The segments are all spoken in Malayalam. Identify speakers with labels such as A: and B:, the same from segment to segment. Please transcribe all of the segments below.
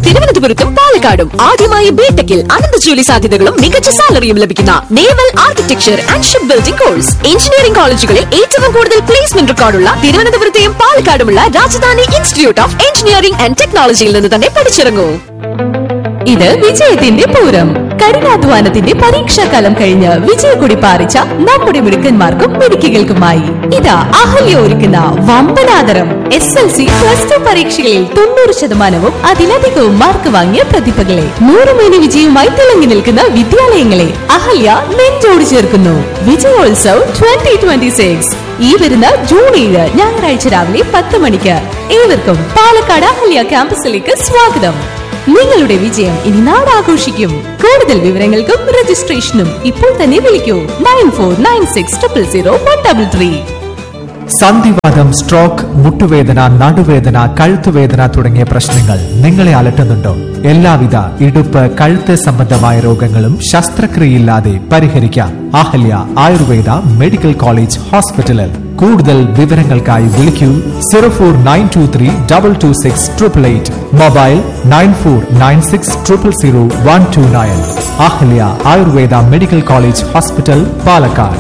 A: തിരുവനന്തപുരത്തും പാലക്കാടും ആദ്യമായി ബിടെക്കിൽ അനന്ത ജോലി സാധ്യതകളും മികച്ച സാലറിയും ലഭിക്കുന്ന naval architecture and ship building course engineering കോളേജുകളിൽ ഏറ്റവും കൂടുതൽ പ്ലേസ്മെന്റ് റെക്കോർഡുള്ള തിരുവനന്തപുരത്തെയും പാലക്കാടുമുള്ള Rajadhani institute of engineering and ടെക്നോളജിയിൽ നിന്ന് തന്നെ പഠിച്ചിറങ്ങൂ
B: ഇത് വിജയത്തിന്റെ പൂരം കഠിനാധ്വാനത്തിന്റെ പരീക്ഷാകാലം കഴിഞ്ഞ് വിജയക്കൊടി പാറിച്ച നമ്മുടെ മിടുക്കന്മാർക്കും മിടുക്കികൾക്കുമായി ഇതാ അഹല്യ ഒരുക്കുന്ന വമ്പനാദരം S L C plus two പരീക്ഷകളിൽ തൊണ്ണൂറ് ശതമാനവും അതിലധികവും മാർക്ക് വാങ്ങിയ പ്രതിഭകളെ നൂറുമേനി വിജയവുമായി തിളങ്ങി നിൽക്കുന്ന വിദ്യാലയങ്ങളെ അഹല്യ നെഞ്ചോട് ചേർക്കുന്നു വിജയോത്സവ് ട്വന്റി ട്വന്റി സിക്സ് ഈ വരുന്ന ജൂൺ ഏഴ് ഞായറാഴ്ച രാവിലെ പത്ത് മണിക്ക് ഏവർക്കും പാലക്കാട് അഹല്യ ക്യാമ്പസിലേക്ക് സ്വാഗതം നിങ്ങളുടെ വിജയം ഇനി നാടാഘോഷിക്കും കൂടുതൽ വിവരങ്ങൾക്കും രജിസ്ട്രേഷനും ഇപ്പോൾ തന്നെ വിളിക്കൂ nine four nine six triple zero one double three
C: സന്ധിവാദം സ്ട്രോക്ക് മുട്ടുവേദന നടുവേദന കഴുത്തുവേദന തുടങ്ങിയ പ്രശ്നങ്ങൾ നിങ്ങളെ അലട്ടുന്നുണ്ടോ എല്ലാവിധ ഇടുപ്പ് കഴുത്ത് സംബന്ധമായ രോഗങ്ങളും ശസ്ത്രക്രിയയില്ലാതെ പരിഹരിക്കാം അഹല്യ ആയുർവേദ മെഡിക്കൽ കോളേജ് ഹോസ്പിറ്റലിൽ കൂടുതൽ വിവരങ്ങൾക്കായി വിളിക്കൂ zero four nine two three double two six triple eight mobile nine four nine six triple zero one two nine Ahalia Ayurveda medical college hospital Palakkad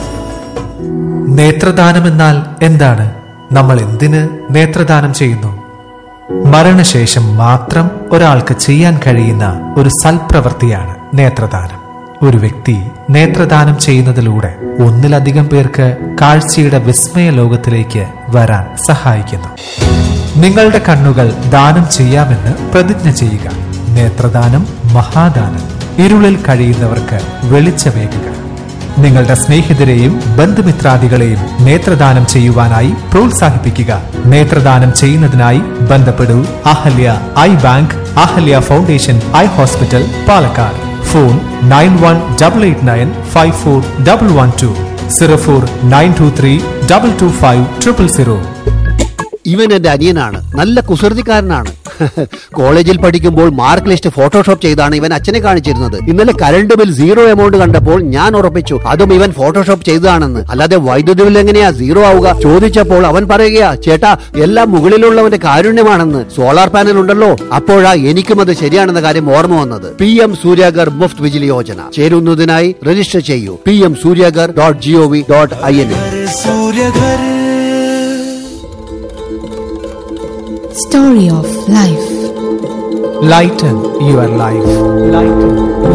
C: നേത്രദാനം എന്നാൽ എന്താണ് നമ്മൾ എന്തിന് നേത്രദാനം ചെയ്യുന്നു മരണശേഷം മാത്രം ഒരാൾക്ക് ചെയ്യാൻ കഴിയുന്ന ഒരു സൽപ്രവൃത്തിയാണ് നേത്രദാനം ഒരു വ്യക്തി നേത്രദാനം ചെയ്യുന്നതിലൂടെ ഒന്നിലധികം പേർക്ക് കാഴ്ചയുടെ വിസ്മയ ലോകത്തിലേക്ക് വരാൻ സഹായിക്കുന്നു നിങ്ങളുടെ കണ്ണുകൾ ദാനം ചെയ്യാമെന്ന് പ്രതിജ്ഞ ചെയ്യുക നേത്രദാനം മഹാദാനം ഇരുളിൽ കഴിയുന്നവർക്ക് വെളിച്ചമേകുക നിങ്ങളുടെ സ്നേഹിതരെയും ബന്ധുമിത്രാദികളെയും നേത്രദാനം ചെയ്യുവാനായി പ്രോത്സാഹിപ്പിക്കുക നേത്രദാനം ചെയ്യുന്നതിനായി ബന്ധപ്പെടൂ Ahalia eye bank Ahalia foundation eye hospital Palakkad phone nine one double eight nine five four double one two zero four nine two three double two five triple zero
D: ഇവൻ എന്റെ അനിയനാണ് നല്ല കുസൃതിക്കാരനാണ് കോളേജിൽ പഠിക്കുമ്പോൾ മാർക്ക് ലിസ്റ്റ് ഫോട്ടോഷോപ്പ് ചെയ്താണ് ഇവൻ അച്ഛനെ കാണിച്ചിരുന്നത് ഇന്നലെ കറണ്ട് ബിൽ സീറോ എമൗണ്ട് കണ്ടപ്പോൾ ഞാൻ ഉറപ്പിച്ചു അതും ഇവൻ ഫോട്ടോഷോപ്പ് ചെയ്തതാണെന്ന് അല്ലാതെ വൈദ്യുതി ബിൽ എങ്ങനെയാ സീറോ ആവുക ചോദിച്ചപ്പോൾ അവൻ പറയുകയാ ചേട്ടാ എല്ലാം മുകളിലുള്ളവന്റെ കാരുണ്യമാണെന്ന് സോളാർ പാനൽ ഉണ്ടല്ലോ അപ്പോഴാ എനിക്കും അത് ശരിയാണെന്ന കാര്യം ഓർമ്മ വന്നത് പി എം സൂര്യാഗർ മുഫ്ത് വിജിലി യോജന ചേരുന്നതിനായി രജിസ്റ്റർ ചെയ്യൂ P M Suryaghar dot G O V dot I N
B: story of life
C: lighten your life lighten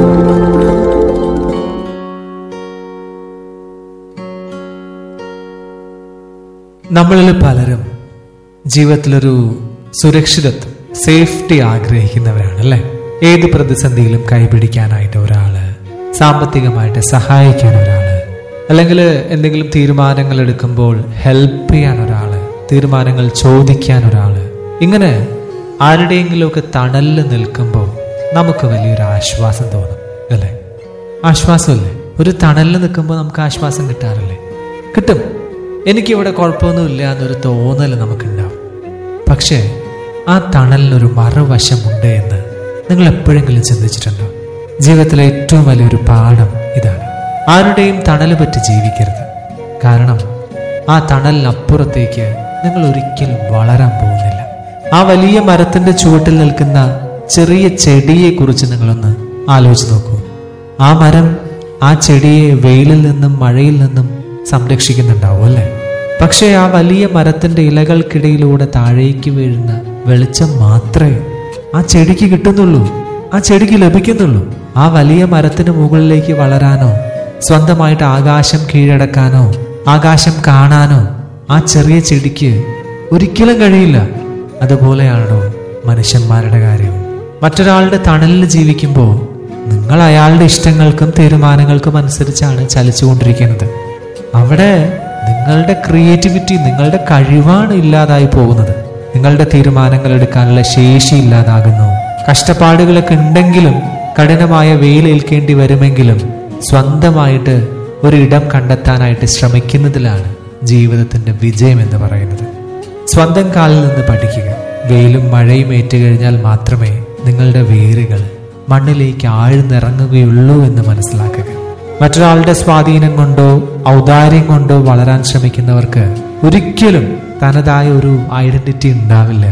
C: നമ്മളിൽ പലരും ജീവിതത്തിലൊരു സുരക്ഷിതത്വം സേഫ്റ്റി ആഗ്രഹിക്കുന്നവരാണ് അല്ലെ ഏത് പ്രതിസന്ധിയിലും കൈപിടിക്കാനായിട്ട് ഒരാള് സാമ്പത്തികമായിട്ട് സഹായിക്കാൻ ഒരാള് അല്ലെങ്കിൽ എന്തെങ്കിലും തീരുമാനങ്ങൾ എടുക്കുമ്പോൾ ഹെൽപ്പ് ചെയ്യാൻ ഒരാള് തീരുമാനങ്ങൾ ചോദിക്കാൻ ഒരാള് ഇങ്ങനെ ആരുടെയെങ്കിലുമൊക്കെ തണലിൽ നിൽക്കുമ്പോൾ നമുക്ക് വലിയൊരു ആശ്വാസം തോന്നും അല്ലേ ആശ്വാസമല്ലേ ഒരു തണലിൽ നിൽക്കുമ്പോൾ നമുക്ക് ആശ്വാസം കിട്ടാറില്ലേ കിട്ടും എനിക്കിവിടെ കുഴപ്പമൊന്നുമില്ല എന്നൊരു തോന്നൽ നമുക്കുണ്ടാവും പക്ഷേ ആ തണലിനൊരു മറുവശമുണ്ട് എന്ന് നിങ്ങൾ എപ്പോഴെങ്കിലും ചിന്തിച്ചിട്ടുണ്ടോ ജീവിതത്തിലെ ഏറ്റവും വലിയൊരു പാഠം ഇതാണ് ആരുടെയും തണൽ പറ്റി ജീവിക്കരുത് കാരണം ആ തണലിനപ്പുറത്തേക്ക് നിങ്ങൾ ഒരിക്കലും വളരാൻ പോകുന്നില്ല ആ വലിയ മരത്തിന്റെ ചുവട്ടിൽ നിൽക്കുന്ന ചെറിയ ചെടിയെ കുറിച്ച് നിങ്ങളൊന്ന് ആലോചിച്ച് നോക്കൂ ആ മരം ആ ചെടിയെ വെയിലിൽ നിന്നും മഴയിൽ നിന്നും സംരക്ഷിക്കുന്നുണ്ടാവും അല്ലേ പക്ഷേ ആ വലിയ മരത്തിന്റെ ഇലകൾക്കിടയിലൂടെ താഴേക്ക് വീഴുന്ന വെളിച്ചം മാത്രമേ ആ ചെടിക്ക് കിട്ടുന്നുള്ളൂ ആ ചെടിക്ക് ലഭിക്കുന്നുള്ളൂ ആ വലിയ മരത്തിന് മുകളിലേക്ക് വളരാനോ സ്വന്തമായിട്ട് ആകാശം കീഴടക്കാനോ ആകാശം കാണാനോ ആ ചെറിയ ചെടിക്ക് ഒരിക്കലും കഴിയില്ല അതുപോലെയാണോ മനുഷ്യന്മാരുടെ കാര്യവും മറ്റൊരാളുടെ തണലിൽ ജീവിക്കുമ്പോൾ നിങ്ങൾ അയാളുടെ ഇഷ്ടങ്ങൾക്കും തീരുമാനങ്ങൾക്കും അനുസരിച്ചാണ് ചലിച്ചുകൊണ്ടിരിക്കുന്നത് അവിടെ നിങ്ങളുടെ ക്രിയേറ്റിവിറ്റി നിങ്ങളുടെ കഴിവാണ് ഇല്ലാതായി പോകുന്നത് നിങ്ങളുടെ തീരുമാനങ്ങൾ എടുക്കാനുള്ള ശേഷി ഇല്ലാതാകുന്നു കഷ്ടപ്പാടുകളൊക്കെ ഉണ്ടെങ്കിലും കഠിനമായ വെയിലേൽക്കേണ്ടി വരുമെങ്കിലും സ്വന്തമായിട്ട് ഒരു ഇടം കണ്ടെത്താനായിട്ട് ശ്രമിക്കുന്നതിലാണ് ജീവിതത്തിന്റെ വിജയം എന്ന് പറയുന്നത് സ്വന്തം കാലിൽ നിന്ന് പഠിക്കുക വെയിലും മഴയും ഏറ്റുകഴിഞ്ഞാൽ മാത്രമേ നിങ്ങളുടെ വേരുകൾ മണ്ണിലേക്ക് ആഴ്ന്നിറങ്ങുകയുള്ളൂ എന്ന് മനസ്സിലാക്കുക മറ്റൊരാളുടെ സ്വാധീനം കൊണ്ടോ ഔദാര്യം കൊണ്ടോ വളരാൻ ശ്രമിക്കുന്നവർക്ക് ഒരിക്കലും തനതായ ഒരു ഐഡന്റിറ്റി ഉണ്ടാവില്ല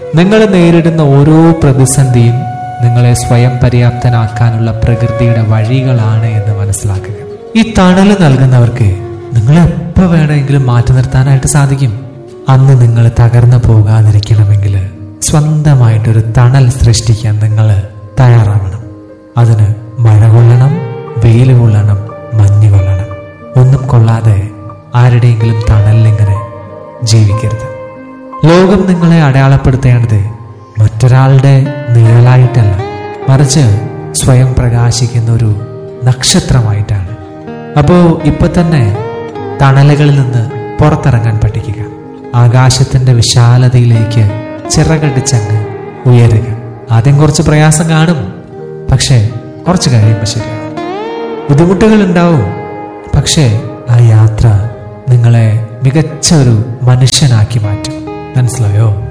C: നിങ്ങൾ നേരിടുന്ന ഓരോ പ്രതിസന്ധിയും നിങ്ങളെ സ്വയം പര്യാപ്തനാക്കാനുള്ള പ്രകൃതിയുടെ വഴികളാണ് എന്ന് മനസ്സിലാക്കുക ഈ തണൽ നൽകുന്നവർക്ക് നിങ്ങളെ എപ്പോൾ വേണമെങ്കിലും മാറ്റി നിർത്താനായിട്ട് സാധിക്കും അന്ന് നിങ്ങൾ തകർന്നു പോകാതിരിക്കണമെങ്കിൽ സ്വന്തമായിട്ടൊരു തണൽ സൃഷ്ടിക്കാൻ നിങ്ങൾ തയ്യാറാവണം അതിന് മഴ കൊള്ളണം വെയിൽ കൊള്ളണം മഞ്ഞ് കൊള്ളണം ഒന്നും കൊള്ളാതെ ആരുടെയെങ്കിലും തണലിലിങ്ങനെ ജീവിക്കരുത് ലോകം നിങ്ങളെ അടയാളപ്പെടുത്തേണ്ടത് മറ്റൊരാളുടെ നിഴലായിട്ടല്ല മറിച്ച് സ്വയം പ്രകാശിക്കുന്ന ഒരു നക്ഷത്രമായിട്ടാണ് അപ്പോ ഇപ്പൊ തന്നെ തണലുകളിൽ നിന്ന് പുറത്തിറങ്ങാൻ പഠിക്കുക ആകാശത്തിന്റെ വിശാലതയിലേക്ക് ചിറകടിച്ചങ്ങ് ഉയരുക ആദ്യം കുറച്ച് പ്രയാസം കാണും പക്ഷേ കുറച്ച് കഴിയുമ്പോൾ ശരിയാവും ബുദ്ധിമുട്ടുകൾ ഉണ്ടാവും പക്ഷേ ആ യാത്ര നിങ്ങളെ മികച്ച ഒരു മനുഷ്യനാക്കി മാറ്റും മനസ്സിലായോ